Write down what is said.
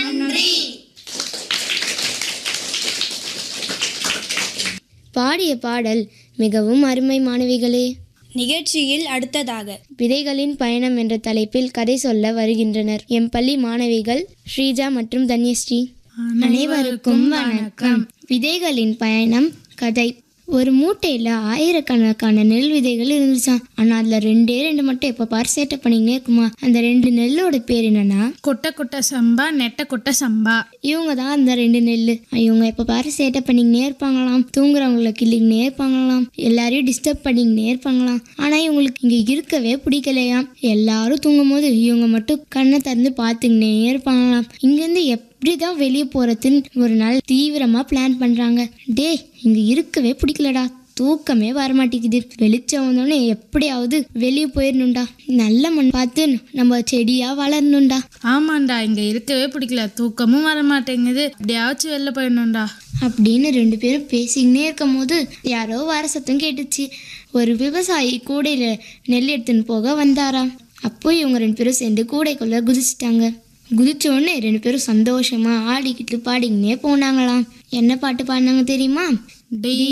பாடிய பாடல் மிகவும் அருமை மாணவிகளே நிகழ்ச்சியில் அடுத்ததாக விதைகளின் பயணம் என்ற தலைப்பில் கதை சொல்ல வருகின்றனர் எம் பள்ளி மாணவிகள் ஸ்ரீஜா மற்றும் தன்யஸ்ரீ அனைவருக்கும் வணக்கம் விதைகளின் பயணம் கதை ஒரு மூட்டையில ஆயிரக்கணக்கான நெல் விதைகள் இருந்துச்சாம் ஆனா அதுல ரெண்டே ரெண்டு மட்டும் எப்ப பாரு சேட்டை பண்ணிக்கினே இருக்குமா அந்த ரெண்டு நெல்லோட பேர் என்னன்னா கொட்டை கொட்டை சம்பா நெட்டை கொட்டை சம்பா இவங்க தான் அந்த ரெண்டு நெல் இவங்க எப்ப பாரு சேட்டை பண்ணிக்கினே இருப்பாங்களாம் தூங்குறவங்கள கிள்ளிக்கினே இருப்பாங்களாம் எல்லாரையும் டிஸ்டர்ப் பண்ணிக்கினே இருப்பாங்களாம் ஆனா இவங்களுக்கு இங்க இருக்கவே பிடிக்கலையாம் எல்லாரும் தூங்கும் போது இவங்க மட்டும் கண்ணை திறந்து பார்த்துக்கினே இருப்பாங்களாம் இங்கேருந்து எப்படிதான் வெளியே போறதுன்னு ஒரு நாள் தீவிரமா பிளான் பண்றாங்க டே இங்க இருக்கவே பிடிக்கலடா தூக்கமே வர மாட்டேங்குது வெளிச்சம் வந்தோடனே எப்படியாவது வெளியே போயிடணும்டா நல்ல மண் பார்த்து நம்ம செடியா வளரணும்டா ஆமாண்டா இங்க இருக்கவே பிடிக்கல தூக்கமும் வர மாட்டேங்குது எப்படியாச்சும் வெளில போயிடணும்டா அப்படின்னு ரெண்டு பேரும் பேசிக்கினே இருக்கும் போது யாரோ வர சத்தம் கேட்டுச்சு ஒரு விவசாயி கூடையில நெல் எடுத்துன்னு போக வந்தாராம் அப்போ இவங்க ரெண்டு பேரும் சேர்ந்து கூடைக்குள்ள குதிச்சிட்டாங்க குதிச்ச உடனே ரெண்டு பேரும் சந்தோஷமா ஆடிக்கிட்டு பாடிக்கினே போனாங்களாம் என்ன பாட்டு பாடினாங்க தெரியுமா டெய்